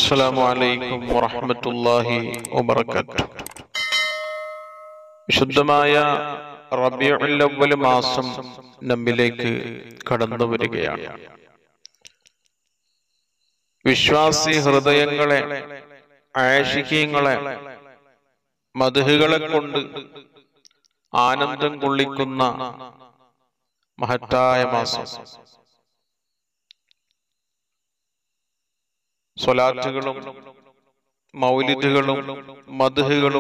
അസ്സലാമു അലൈക്കും വറഹ്മത്തുള്ളാഹി വബറകാതുഹു വിശുദ്ധമായ റബീഉൽ അവ്വൽ മാസം നമ്മിലേക്ക് കടന്നു വരികയാണ് വിശ്വാസി ഹൃദയങ്ങളെ ആഷികീങ്ങളെ മധുഹുകളെ കൊണ്ട് ആനന്ദം കൊള്ളിക്കുന്ന മഹത്തായ മാസം സ്വലാറ്റുകളും മൗലിദുകളും മധുഹുകളും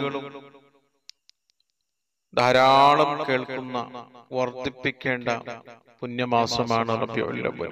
ധാരാളം കേൾക്കുന്ന വർദ്ധിപ്പിക്കേണ്ട പുണ്യമാസമാണ് റബിയുല്ലവൽ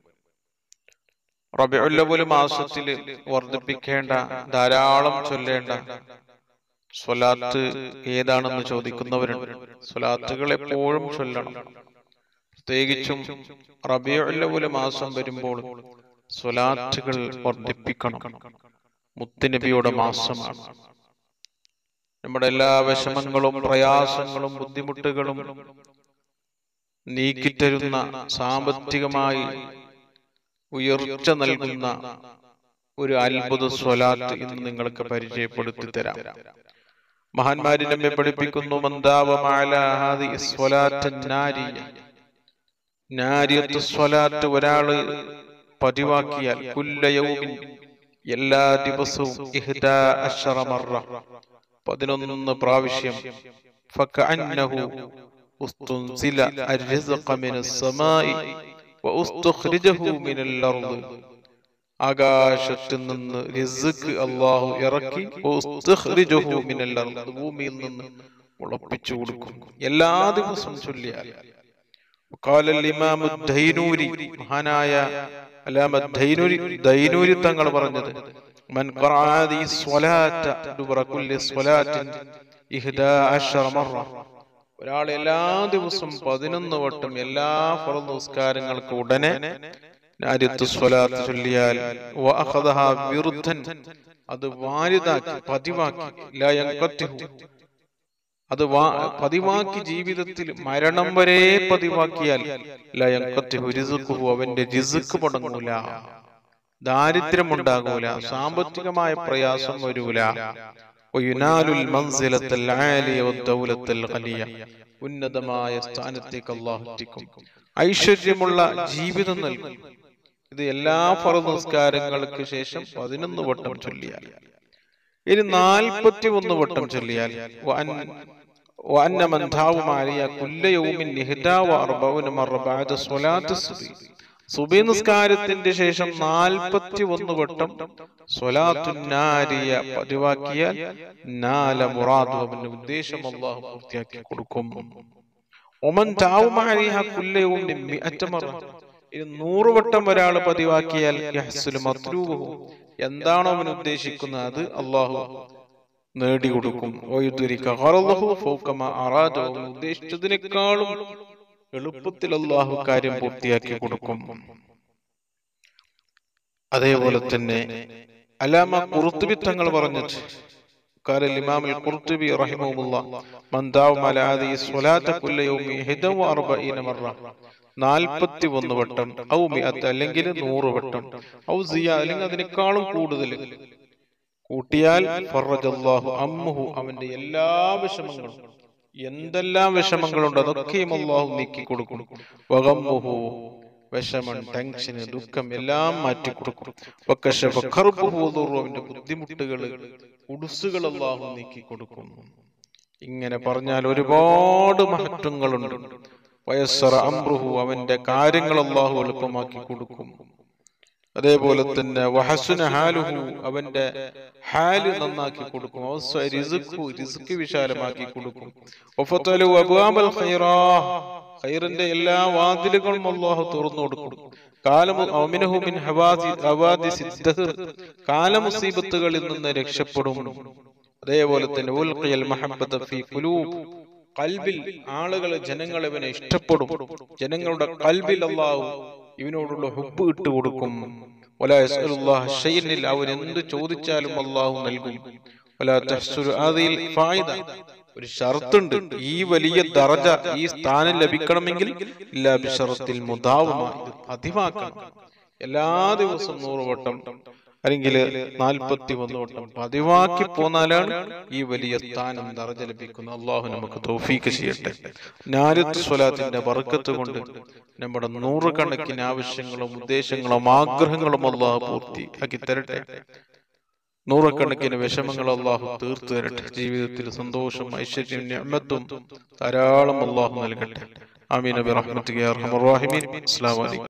റബിയുല്ലവൽ മാസത്തിൽ വർദ്ധിപ്പിക്കേണ്ട ധാരാളം ചൊല്ലേണ്ട സ്വലാത്ത് ഏതാണെന്ന് ചോദിക്കുന്നവരുണ്ട് സ്വലാത്തുകൾ എപ്പോഴും ചൊല്ലണം പ്രത്യേകിച്ചും റബിയുല്ലവൽ മാസം വരുമ്പോൾ സ്വലാറ്റുകൾ വർദ്ധിപ്പിക്കണം മുത്തുനബിയുടെ മാസമാണ് നമ്മുടെ എല്ലാ വിഷമങ്ങളും പ്രയാസങ്ങളും ബുദ്ധിമുട്ടുകളും നീക്കിത്തരുന്ന സാമ്പത്തികമായി ഉയർച്ച നൽകുന്ന ഒരു അത്ഭുത സ്വലാത്ത് ഇന്ന് നിങ്ങൾക്ക് പരിചയപ്പെടുത്തി തരാം മഹാന്മാരി നമ്മെ പഠിപ്പിക്കുന്നു സ്വലാത്ത് ഒരാള് പതിവാക്കിയാൽ കുല്ലയൗമിൻ എല്ലാ ദിവസവും ഇഹ്ദാ അശ്റ മറ പതിനൊന്ന് പ്രാവശ്യം ഫകഅന്നഹു ഉസ്തുൻസില الرزق من السماء واستخرجه من الارض ആകാശത്തിൽ നിന്ന് റിസ്ക് അള്ളാഹു ഇറക്കി ഉസ്തുഖ്രിജഹു മിനൽ അർദ് ഭൂമിയിൽ നിന്ന് മുളപ്പിച്ചു കൊടുക്കും എല്ലാ ദിവസവും ചൊല്ലിയാൽ قال الامام الدينوري മഹാനായ അലാമ ദൈനൂരി ദൈനൂരി തങ്ങൾ പറഞ്ഞത് മൻ ഖറഅ സ്വലാത്ത ദുബറ കുല്ലി സ്വലാത്തിൻ ഇഹ്ദാ അശ്റ മറ ഒരാൾ എല്ലാ ദിവസവും പതിനൊന്ന് വട്ടം എല്ലാ ഫറദ് നിസ്കാരങ്ങൾക്ക് ഉടനെ നാരിത്തു സ്വലാത്ത് ചൊല്ലിയാൽ വഅഖദഹ വിറുദ്ധൻ അത് വാരിതാക്കി പതിവാക്കി ലാ യൻഖത്തിഹു അത് പതിവാക്കി ജീവിതത്തിൽ മരണം വരെ പതിവാക്കിയാൽ രിസുഖുഹു അവന്റെ രിസുക്ക് മുടങ്ങൂല ദാരിദ്ര്യം ഉണ്ടാകൂല സാമ്പത്തികമായ പ്രയാസം വരൂല ഉന്നതമായ സ്ഥാനത്തേക്ക് അള്ളാഹു എത്തിക്കും ഐശ്വര്യമുള്ള ജീവിതം നൽകും ഇത് എല്ലാ ഫറ നിസ്കാരങ്ങൾക്ക് ശേഷം പതിനൊന്ന് വട്ടം ചൊല്ലിയാൽ ഇനി നാൽപ്പത്തി ഒന്ന് വട്ടം ചൊല്ലിയാൽ وأن من داوم عليها كل يوم إحدى وأربعون مرة بعد صلاة الصبح സുബി നിസ്കാരത്തിന്റെ ശേഷം നാൽപ്പത്തി ഒന്ന് വട്ടം സ്വലാത്തുനാരിയ പതിവാക്കിയാൽ നാല മുറാദു അവന്റെ ഉദ്ദേശം അള്ളാഹു പൂർത്തിയാക്കി കൊടുക്കും ഒമൻ താവുമാരിയ കുല്ലയും മിഅറ്റമറ ഇത് നൂറ് വട്ടം ഒരാൾ പതിവാക്കിയാൽ എന്താണോ അവൻ ഉദ്ദേശിക്കുന്നത് അത് അള്ളാഹു നേടിക്കൊടുക്കും ഉദ്ദേശിച്ചതിനേക്കാളും എളുപ്പത്തിൽ അള്ളാഹു കാര്യം പൂർത്തിയാക്കി കൊടുക്കും അതേപോലെ തന്നെ അലാമ കുറുത്തുബി തങ്ങൾ പറഞ്ഞത് قال الإمام القرطبي رحمه الله من داوم على هذه الصلاة كل يوم 41 مرة നാൽപ്പത്തി ഒന്ന് വട്ടം ഔ മിഅത്ത് അല്ലെങ്കിൽ നൂറ് വട്ടം ഔ സിയ അല്ലെങ്കിൽ അതിനേക്കാളും കൂടുതൽ കൂട്ടിയാൽ ഫറജല്ലാഹു അമ്മുഹു അവന്റെ എല്ലാ വിഷമങ്ങളും എന്തെല്ലാം വിഷമങ്ങളുണ്ട് അതൊക്കെയും അള്ളാഹു നീക്കി കൊടുക്കും വകമ്മുഹു വിഷമം ടെൻഷന് ദുഃഖം എല്ലാം മാറ്റി കൊടുക്കും അവന്റെ ബുദ്ധിമുട്ടുകൾ ഉടുസുകൾ അള്ളാഹു നീക്കി കൊടുക്കും ഇങ്ങനെ പറഞ്ഞാൽ ഒരുപാട് മഹത്വങ്ങളുണ്ട് വയസ്സറ അംറുഹു അവന്റെ കാര്യങ്ങൾ അള്ളാഹു എളുപ്പമാക്കി കൊടുക്കും അതേപോലെ തന്നെ വഹസുന ഹാലുഹു അവന്റെ ഹാല് നന്നാക്കി കൊടുക്കും റിസുഖു റിസുക്ക് വിശാലമാക്കി കൊടുക്കും ഒഫത്തലു അബുആമൽ ഖൈറാ ഖൈറിന്റെ എല്ലാ വാതിലുകളും അല്ലാഹു തുറന്നു കൊടുക്കും കാലമു അമിനഹു മിൻ ഹവാദി ഹവാദിസി ദഹർ കാലമുസീബത്തുകളിൽ നിന്ന് രക്ഷപ്പെടും അതേപോലെ തന്നെ ഉൽഖിയൽ മഹബ്ബത ഫീ ഖുലൂബ് കൽബിൽ ആളുകൾ ജനങ്ങൾ ഇവനെ ഇഷ്ടപ്പെടും ജനങ്ങളുടെ കൽബിൽ അള്ളാഹു ഇവനോടുള്ള ഹുബ് ഇട്ട് കൊടുക്കും അവൻ എന്ത് ചോദിച്ചാലും അള്ളാഹു നൽകും ഒരു ഷർത്തുണ്ട് ഈ വലിയ ദറജ ഈ സ്ഥാനം ലഭിക്കണമെങ്കിൽ ഇല്ലാ ബിഷറത്തിൽ മുതാവുമായി പതിവാക്കണം എല്ലാ ദിവസവും നൂറ് വട്ടം അല്ലെങ്കിൽ നാൽപ്പത്തി ഒന്ന് വട്ടം പതിവാക്കി പോന്നാലാണ് ഈ വലിയ സ്ഥാനം നിറഞ്ഞ ലഭിക്കുന്നത് അള്ളാഹു നമുക്ക് തൗഫീക്ക് ചെയ്യട്ടെ നാരത്ത് സ്വലാത്തിന്റെ ബർക്കത്ത് കൊണ്ട് നമ്മുടെ നൂറുകണക്കിന് ആവശ്യങ്ങളും ഉദ്ദേശങ്ങളും ആഗ്രഹങ്ങളും അള്ളാഹു പൂർത്തിയാക്കി തരട്ടെ നൂറുകണക്കിന് വിഷമങ്ങൾ അള്ളാഹു തീർത്തു തരട്ടെ ജീവിതത്തിൽ സന്തോഷം ഐശ്വര്യം ഞമ്മത്തും ധാരാളം അള്ളാഹു നൽകട്ടെ ആമീൻ അബി റഹ്മത്തുക അസ്സലാമു അലൈക്കും